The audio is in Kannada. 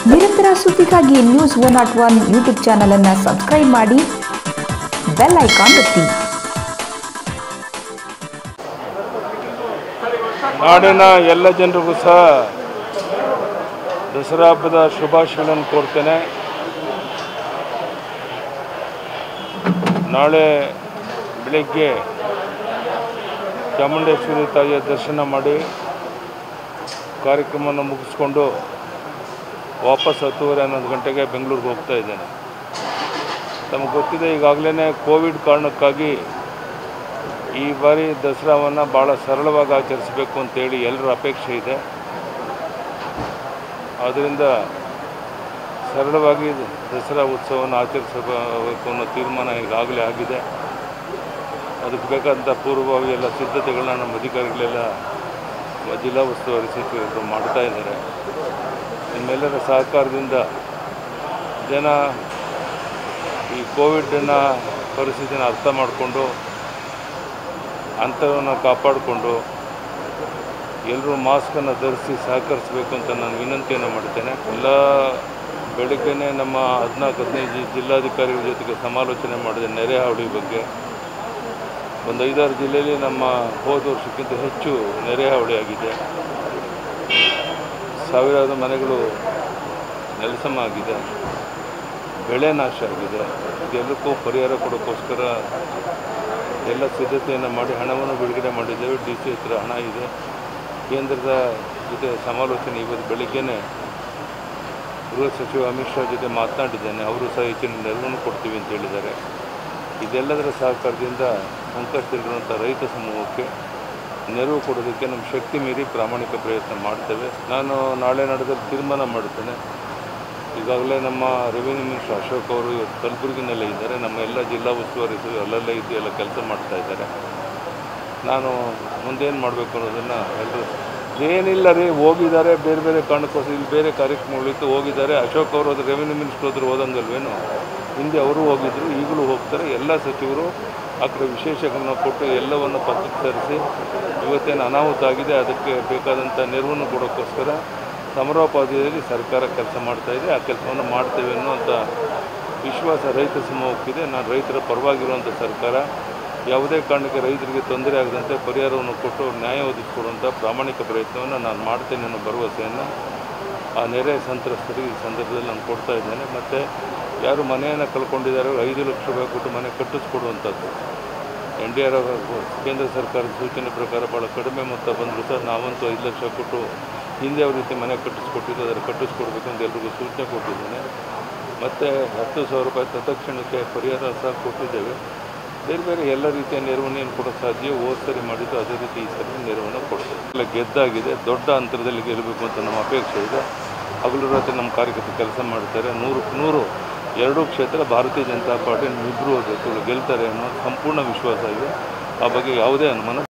ನಿರಂತರ ಸುದ್ದಿಗಾಗಿ news one not one YouTube ಚಾನಲನ್ನು ಸಬ್ಸ್ಕ್ರೈಬ್ ಮಾಡಿ ಬೆಲ್ ಐಕಾನ್ ಒತ್ತಿ ನಾಡಿನ ಎಲ್ಲ ಜನರಿಗೂ ಸಹ ದಸರಾ ಹಬ್ಬದ ಶುಭಾಶಯಗಳನ್ನು ಕೋರ್ತೇನೆ ನಾಳೆ ಬೆಳಗ್ಗೆ ಚಾಮುಂಡೇಶ್ವರಿ ತಾಯಿಯ ದರ್ಶನ ಮಾಡಿ ಕಾರ್ಯಕ್ರಮವನ್ನು ಮುಗಿಸ್ಕೊಂಡು ವಾಪಸ್ ಹತ್ತುವರೆ ಹನ್ನೊಂದು ಗಂಟೆಗೆ ಬೆಂಗಳೂರಿಗೆ ಹೋಗ್ತಾ ಇದ್ದೇನೆ ತಮಗೆ ಗೊತ್ತಿದೆ ಈಗಾಗಲೇ ಕೋವಿಡ್ ಕಾರಣಕ್ಕಾಗಿ ಈ ಬಾರಿ ದಸರಾವನ್ನು ಭಾಳ ಸರಳವಾಗಿ ಆಚರಿಸಬೇಕು ಅಂತೇಳಿ ಎಲ್ಲರ ಅಪೇಕ್ಷೆ ಇದೆ ಆದ್ದರಿಂದ ಸರಳವಾಗಿ ದಸರಾ ಉತ್ಸವವನ್ನು ಆಚರಿಸಬೇಕು ಅನ್ನೋ ತೀರ್ಮಾನ ಈಗಾಗಲೇ ಆಗಿದೆ ಅದಕ್ಕೆ ಬೇಕಾದಂಥ ಪೂರ್ವಭಾವಿ ಎಲ್ಲ ಸಿದ್ಧತೆಗಳನ್ನ ನಮ್ಮ ಅಧಿಕಾರಿಗಳೆಲ್ಲ ಜಿಲ್ಲಾ ಉಸ್ತುವಾರಿ ಸಚಿವರು ಮಾಡ್ತಾ ಇದ್ದಾರೆ ನಿಮ್ಮೆಲ್ಲರ ಸಹಕಾರದಿಂದ ಜನ ಈ ಕೋವಿಡನ್ನ ಪರಿಸ್ಥಿತಿನ ಅರ್ಥ ಮಾಡಿಕೊಂಡು ಅಂತರವನ್ನು ಕಾಪಾಡಿಕೊಂಡು ಎಲ್ಲರೂ ಮಾಸ್ಕನ್ನು ಧರಿಸಿ ಸಹಕರಿಸಬೇಕು ಅಂತ ನಾನು ವಿನಂತಿಯನ್ನು ಮಾಡ್ತೇನೆ ಎಲ್ಲ ಬೆಳಗ್ಗೆನೇ ನಮ್ಮ ಹದಿನಾಲ್ಕು ಹದಿನೈದು ಜಿ- ಜಿಲ್ಲಾಧಿಕಾರಿಗಳ ಜೊತೆಗೆ ಸಮಾಲೋಚನೆ ಮಾಡಿದೆ ನೆರೆ ಹಾವಳಿ ಬಗ್ಗೆ ಒಂದು ಐದಾರು ಜಿಲ್ಲೆಯಲ್ಲಿ ನಮ್ಮ ಹೋದ ವರ್ಷಕ್ಕಿಂತ ಹೆಚ್ಚು ನೆರೆ ಹಾವಳಿ ಆಗಿದೆ ಸಾವಿರಾರು ಮನೆಗಳು ನೆಲಸಮ ಆಗಿದೆ ಬೆಳೆ ನಾಶ ಆಗಿದೆ ಇದೆಲ್ಲಕ್ಕೂ ಪರಿಹಾರ ಕೊಡೋಕ್ಕೋಸ್ಕರ ಎಲ್ಲ ಸಿದ್ಧತೆಯನ್ನು ಮಾಡಿ ಹಣವನ್ನು ಬಿಡುಗಡೆ ಮಾಡಿದ್ದೇವೆ ಡಿ ಸಿ ಹತ್ರ ಹಣ ಇದೆ ಕೇಂದ್ರದ ಜೊತೆ ಸಮಾಲೋಚನೆ ಇವತ್ತು ಬೆಳಿಗ್ಗೆನೇ ಗೃಹ ಸಚಿವ ಅಮಿತ್ ಶಾ ಜೊತೆ ಮಾತನಾಡಿದ್ದೇನೆ ಅವರು ಸಹ ಹೆಚ್ಚಿನ ನೆರವನ್ನು ಕೊಡ್ತೀವಿ ಅಂತ ಹೇಳಿದ್ದಾರೆ ಇದೆಲ್ಲದರ ಸಹಕಾರದಿಂದ ಸಂಕಷ್ಟದಲ್ಲಿರುವಂಥ ರೈತ ಸಮೂಹಕ್ಕೆ ನೆರವು ಕೊಡೋದಕ್ಕೆ ನಮ್ಮ ಶಕ್ತಿ ಮೀರಿ ಪ್ರಾಮಾಣಿಕ ಪ್ರಯತ್ನ ಮಾಡ್ತೇವೆ ನಾನು ನಾಳೆ ನಡೆದಲ್ಲಿ ತೀರ್ಮಾನ ಮಾಡ್ತೇನೆ ಈಗಾಗಲೇ ನಮ್ಮ ರೆವಿನ್ಯೂ ಮಿನಿಸ್ಟರ್ ಅಶೋಕ್ ಅವರು ಇವತ್ತು ಕಲಬುರಗಿನಲ್ಲೇ ಇದ್ದಾರೆ ನಮ್ಮ ಎಲ್ಲ ಜಿಲ್ಲಾ ಉಸ್ತುವಾರಿ ಸಚಿವರು ಅಲ್ಲಲ್ಲೇ ಇದ್ದು ಎಲ್ಲ ಕೆಲಸ ಮಾಡ್ತಾ ಇದ್ದಾರೆ ನಾನು ಮುಂದೇನು ಮಾಡಬೇಕು ಅನ್ನೋದನ್ನು ಎಲ್ಲರೂ ಏನಿಲ್ಲ ರೀ ಹೋಗಿದ್ದಾರೆ ಬೇರೆ ಬೇರೆ ಕಾರಣಕ್ಕೋಸ್ಕರ ಇಲ್ಲಿ ಬೇರೆ ಕಾರ್ಯಕ್ರಮಗಳಿತ್ತು ಹೋಗಿದ್ದಾರೆ ಅಶೋಕ್ ಅವರು ಅದು ರೆವಿನ್ಯೂ ಮಿನಿಸ್ಟರ್ ಹೋದ್ರು ಹೋದಂಗಲ್ವೇನು ಹಿಂದೆ ಅವರು ಹೋಗಿದ್ರು ಈಗಲೂ ಹೋಗ್ತಾರೆ ಎಲ್ಲ ಸಚಿವರು ಆ ಕಡೆ ವಿಶೇಷ ಗಮನ ಕೊಟ್ಟು ಎಲ್ಲವನ್ನು ಪಕ್ಕಕ್ಕೆ ತರಿಸಿ ಇವತ್ತೇನು ಅನಾಹುತ ಆಗಿದೆ ಅದಕ್ಕೆ ಬೇಕಾದಂಥ ನೆರವನ್ನು ಕೊಡೋಕ್ಕೋಸ್ಕರ ಸಮರೋಪಾದಿಯಲ್ಲಿ ಸರ್ಕಾರ ಕೆಲಸ ಮಾಡ್ತಾ ಇದೆ ಆ ಕೆಲಸವನ್ನು ಮಾಡ್ತೇವೆ ಅನ್ನುವಂಥ ವಿಶ್ವಾಸ ರೈತ ಸಮೂಹಕ್ಕಿದೆ ನಾನು ರೈತರ ಪರವಾಗಿರುವಂಥ ಸರ್ಕಾರ ಯಾವುದೇ ಕಾರಣಕ್ಕೆ ರೈತರಿಗೆ ತೊಂದರೆ ಆಗದಂತೆ ಪರಿಹಾರವನ್ನು ಕೊಟ್ಟು ನ್ಯಾಯ ಒದಗಿಸಿಕೊಡುವಂಥ ಪ್ರಾಮಾಣಿಕ ಪ್ರಯತ್ನವನ್ನು ನಾನು ಮಾಡ್ತೇನೆ ಅನ್ನೋ ಭರವಸೆಯನ್ನು ಆ ನೆರೆ ಸಂತ್ರಸ್ತರಿಗೆ ಈ ಸಂದರ್ಭದಲ್ಲಿ ನಾನು ಕೊಡ್ತಾ ಇದ್ದೇನೆ ಮತ್ತು ಯಾರು ಮನೆಯನ್ನು ಕಳ್ಕೊಂಡಿದ್ದಾರೆ ಐದು ಲಕ್ಷ ರೂಪಾಯಿ ಕೊಟ್ಟು ಮನೆ ಕಟ್ಟಿಸ್ಕೊಡುವಂಥದ್ದು ಎನ್ ಡಿ ಆರ್ ಕೇಂದ್ರ ಸರ್ಕಾರದ ಸೂಚನೆ ಪ್ರಕಾರ ಭಾಳ ಕಡಿಮೆ ಮೊತ್ತ ಬಂದರೂ ಸಹ ನಾವಂತೂ ಐದು ಲಕ್ಷ ಕೊಟ್ಟು ಹಿಂದೆ ಯಾವ ರೀತಿ ಮನೆ ಕಟ್ಟಿಸ್ಕೊಟ್ಟಿದ್ದು ಅದನ್ನು ಕಟ್ಟಿಸ್ಕೊಡ್ಬೇಕು ಅಂತ ಎಲ್ರಿಗೂ ಸೂಚನೆ ಕೊಟ್ಟಿದ್ದೇನೆ ಮತ್ತು ಹತ್ತು ಸಾವಿರ ರೂಪಾಯಿ ತತ್ಕ್ಷಣಕ್ಕೆ ಪರಿಹಾರ ಸಹ ಕೊಟ್ಟಿದ್ದೇವೆ ಬೇರೆ ಬೇರೆ ಎಲ್ಲ ರೀತಿಯ ನೆರವನ್ನು ಏನು ಕೊಡೋಕ್ಕೆ ಸಾಧ್ಯ ಹೋದ ಸರಿ ಮಾಡಿದ್ದು ಅದೇ ರೀತಿ ಈ ಸರಿ ನೆರವನ್ನು ಕೊಡ್ತೇವೆ ಎಲ್ಲ ಗೆದ್ದಾಗಿದೆ ದೊಡ್ಡ ಅಂತರದಲ್ಲಿ ಗೆಲ್ಲಬೇಕು ಅಂತ ನಮ್ಮ ಅಪೇಕ್ಷೆ ಇದೆ ಹಗಲು ರಾತ್ರಿ ನಮ್ಮ ಕಾರ್ಯಕರ್ತರು ಕೆಲಸ ಮಾಡ್ತಾರೆ ನೂರಕ್ಕೆ ನೂರು ಎರಡೂ ಕ್ಷೇತ್ರ ಭಾರತೀಯ ಜನತಾ ಪಾರ್ಟಿ ಇಬ್ಬರು ಗೆಲ್ತಾರೆ ಅನ್ನೋ ಸಂಪೂರ್ಣ ವಿಶ್ವಾಸ ಇದೆ ಆ ಬಗ್ಗೆ ಯಾವುದೇ ಅನುಮಾನ